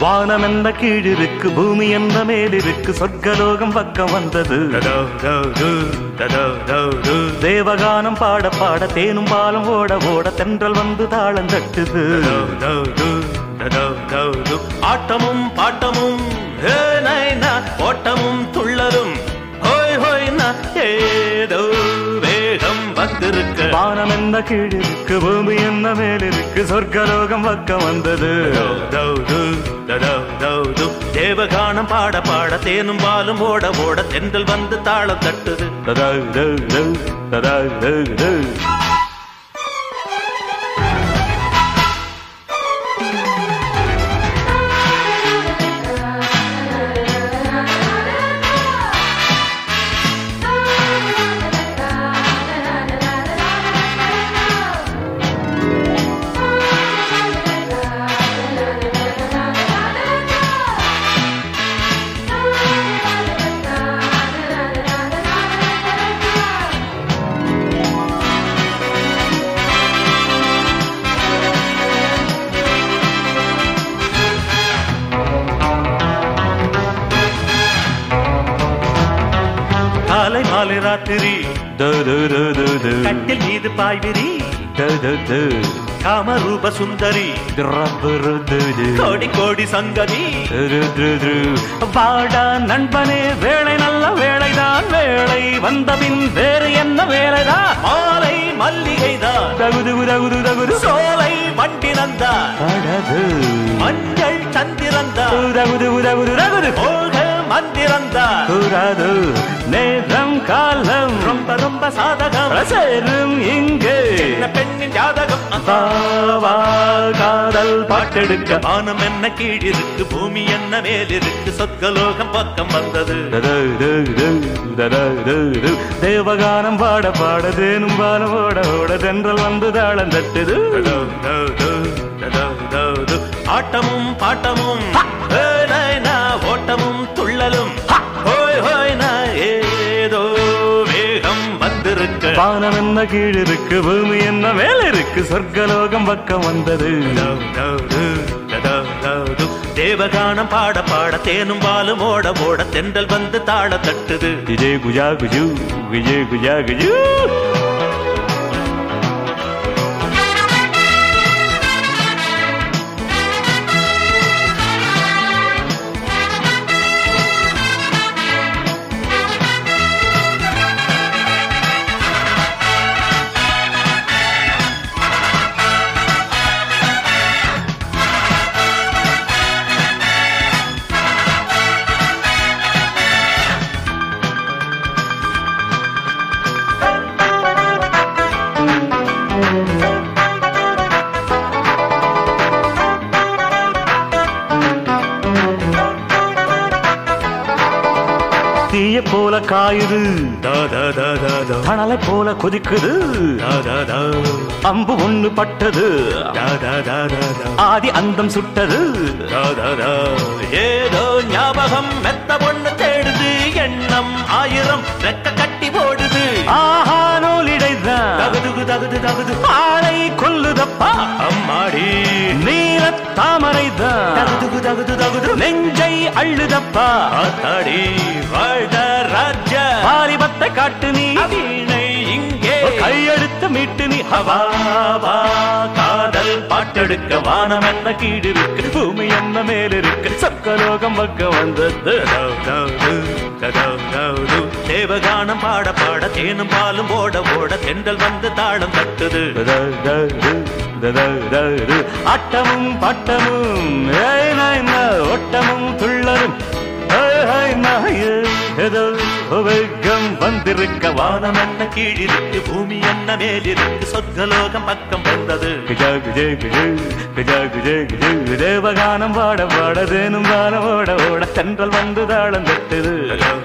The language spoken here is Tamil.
வானம் என்ன கீழிருக்கு பூமி என்ன மேலிருக்கு சொர்க்கலோகம் பக்கம் வந்தது தேவகானம் பாட பாட தேனும் பாலும் ஓட ஓட தென்றல் வந்து தாளம் தட்டுது ஆட்டமும் பாட்டமும் ஹே நைனா, ஓட்டமும் துள்ளலும் ஹோய் ஹோய் நா, ஏதோ வேகம் வந்திருக்கு வானம் என்ன கீழிருக்கு பூமி என்ன மேலிருக்கு சொர்க்கலோகம் பக்கம் வந்தது தேவகானம் பாட பாட தேனும் பாலும் ஓட ஓட தென்றல் வந்து தாளம் தட்டுது காலை மாலை ராத்திரி கட்டில் மீது பாய்விரி காமரூப சுந்தரி கோடி கோடி சங்கதி வாடா நண்பனே வேலை நல்ல வேலைதான் வேலை வந்தபின் வேறு என்ன வேலைதான் மாலை மல்லிகைதான் தகுது தகுது தகுது சோலை வண்டினந்தான் மஞ்சள் சந்திரந்தான் தகுது தகுது தகுது போக மந்திரந்தான் கூறாது நேரம் காலம் ரொம்ப ரொம்ப சாதகம் சேரும் இங்கே பெண்ணின் ஜாதகம் வா, காதல் பாட்டெடுக்க வானம் என்ன கீழிருக்கு பூமி என்ன மேலிருக்கு சொர்க்கலோகம் பக்கம் வந்தது தேவகானம் பாட பாட தேனும் பாலம் ஓட ஓட தென்றல் வந்து தாளம் தட்டுது ஆட்டமும் பாட்டமும் ஏ நைனா, ஓட்டமும் துள்ளலும் ஹோய் ஹோய் நா, ஏதோ வேகம் வந்திருக்கு வானம் என்ன கீழ் இருக்கு பூமி என்ன மேல இருக்கு சொர்க்கலோகம் பக்கம் வந்தது தேவகானம் பாட பாட தேனும் பாலும் ஓட ஓட தென்றல் வந்து தாள தட்டுது விஜய் குஜா குஜு விஜய் குஜா குஜு தீய போல காயுது தணலை போல கொதிக்குது அம்பு ஒண்ணு பட்டது ஆதி அந்தம் சுட்டது ஏதோ ஞாபகம் மெத்த பொண்ணு தேடுது எண்ணம் ஆயிரம் ரெக்க கட்டி போடுது ஆஹா நூலிடைதான் தகுது தகுது தகுது ஆளை கொல்லுதப்பா அம்மாடி நீல தாமரைதான் தகுது தகுது தகுது நெஞ்சை அள்ளுதப்பா ஆத்தாடி வாழ்த ராஜ வாலிபத்தை காட்டு நீ வீணை இங்கே கையெடுத்து மீட்டு நீ ஹவாவா காதல் பாட்டெடுக்க வானம் என்ன கீடு இருக்கு பூமி என்ன மேல் இருக்கு சொர்க்கலோகம் பக்கம் வந்தது தேவகானம் பாட பாட தேனும் பாலும் ஓட ஓட தென்றல் வந்து தாளம் தட்டுது ஆட்டமும் பாட்டமும் ஏய் நாய் நா, ஓட்டமும் துள்ளரும் ஏய் ஹாய் நாய், ஏதோ வேகம் வந்திருக்க வானம் என்ன கீழிருக்கு பூமி என்ன மேலிருக்கு சொர்க்கலோகம் பக்கம் வந்தது குஜா குஜே குஜு குஜா குஜே குஜு தேவகானம் பாட பாட தேனும் காலம் ஓட ஓட தென்றல் வந்து தாளம் தட்டுது